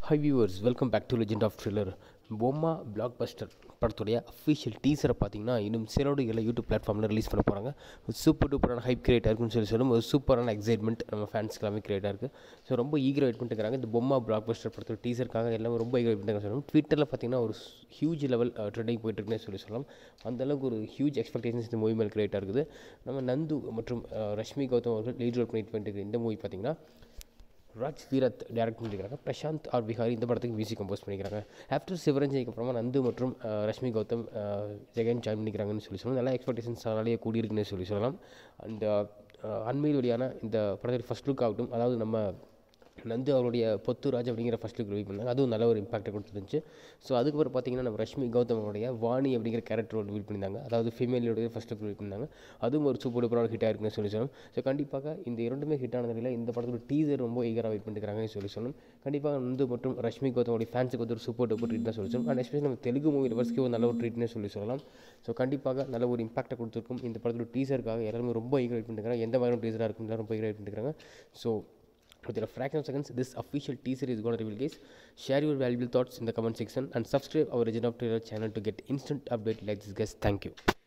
High viewers welcome back to legend of thriller Bomma blockbuster படத்துடைய official டீசரை பார்த்தீங்கன்னா இன்னும் சிலோடு இல்லை யூடியூப் பிளாட்ஃபார்மில் ரிலீஸ் பண்ண போகிறாங்க ஒரு சூப்பர் டூப்பரான ஹைப் கிரியேட் இருக்குன்னு சொல்லி சொல்லும் ஒரு சூப்பரான எக்ஸைட்மெண்ட் நம்ம ஃபேன்ஸ்க்கு எல்லாமே கிரியேட் இருக்குது ஸோ ரொம்ப ஈகர் வெயிட் பண்ணிட்டுருக்காங்க இந்த பொம்மா பிளாக் பஸ்டர் படத்தோட டீசருக்காக எல்லாமே ரொம்ப ஈகர் வெயிட் பண்ணிட்டு சொல்லணும் ட்விட்டரில் பார்த்தீங்கன்னா ஒரு ஹியூஜ் லெவல் ட்ரெண்டிங் போயிட்டுருக்குன்னே சொல்லி சொல்லலாம் அந்தளவுக்கு ஒரு ஹியூஜ் எக்ஸ்பெக்டேஷன்ஸ் இந்த மூவி மேல் கிரியேட் இருக்குது நம்ம நந்து மற்றும் அஹ், ரஷ்மி கௌதம் அவர்கள் லீட் ரோல் பண்ணிட்டு பண்ணிட்டு இந்த மூவி பார்த்தீங்கன்னா ராஜ் வீரத் டேரக்ட் பண்ணியிருக்காங்க பிரசாந்த் ஆர் விஹாரி இந்த படத்துக்கு மியூசிக் கம்போஸ் பண்ணிக்கிறாங்க ஆஃப்டர் சிவரஞ்சனிக்கு அப்புறமா நந்து மற்றும் அஹ், ரஷ்மி கௌதம் அஹ், ஜெகன் ஜாயின் பண்ணிக்கிறாங்கன்னு சொல்லி சொல்லலாம் நல்லா எக்ஸ்பெக்டேஷன்ஸ் நிறைய கூடியிருக்குன்னு சொல்லி சொல்லலாம் அண்ட் அண்மையில் வெளியான இந்த படத்தில் ஃபஸ்ட் லுக் ஆகட்டும் அதாவது நம்ம நந்து அவருடைய பொத்துராஜ் அப்படிங்கிற ஃபஸ்ட் லுக் ரிலீவ் பண்ணாங்க அதுவும் நல்ல ஒரு இம்பாக்டை கொடுத்துருந்துச்சு ஸோ அதுக்கப்புறம் பார்த்தீங்கன்னா நம்ம ரஷ்மி கௌதம் அவருடைய வாணி அப்படிங்கிற கேரக்டர் ரோல் ரிவீல் பண்ணியிருந்தாங்க அதாவது ஃபீமேலோடைய ஃபஸ்ட் லுக் ரிவீல் பண்ணாங்க அதுவும் ஒரு சூப்பர் டூப்பரான ஹிட் ஆயிருக்குன்னு சொல்லி சொல்லணும் ஸோ கண்டிப்பாக இந்த இரண்டுமே ஹிட் ஆன நிலையில் இந்த படத்தோட டீசர் ரொம்ப ஈகராக வெயிட் பண்ணிருக்காங்கன்னு சொல்லி சொல்லணும் கண்டிப்பாக நந்து மற்றும் ரஷ்மி கௌதமோடைய ஃபேன்ஸுக்கு வந்து ஒரு சூப்பர் டூப்பர் ட்ரீட் தான் சொல்லி சொல்லணும் அண்ட் எஸ்பெஷலி நம்ம தெலுங்கு மூவி லவர்ஸ்க்கு ஒரு நல்ல ஒரு ட்ரீட்னே சொல்லி சொல்லலாம் ஸோ கண்டிப்பாக நல்ல ஒரு இம்பாக்டை கொடுத்துருக்கும் இந்த படத்தோட டீசருக்காக எல்லாருமே ரொம்ப ஈகர் வெயிட் பண்ணிருக்காங்க எந்த மாதிரியான டீசராக இருக்கும் ரொம்ப ஈகர் வெயிட் பண்ணிருக்காங்க so Within a fraction of seconds, this official teaser is going to reveal guys. Share your valuable thoughts in the comment section and subscribe our Legend of Trailer channel to get instant update like this guys. Thank you.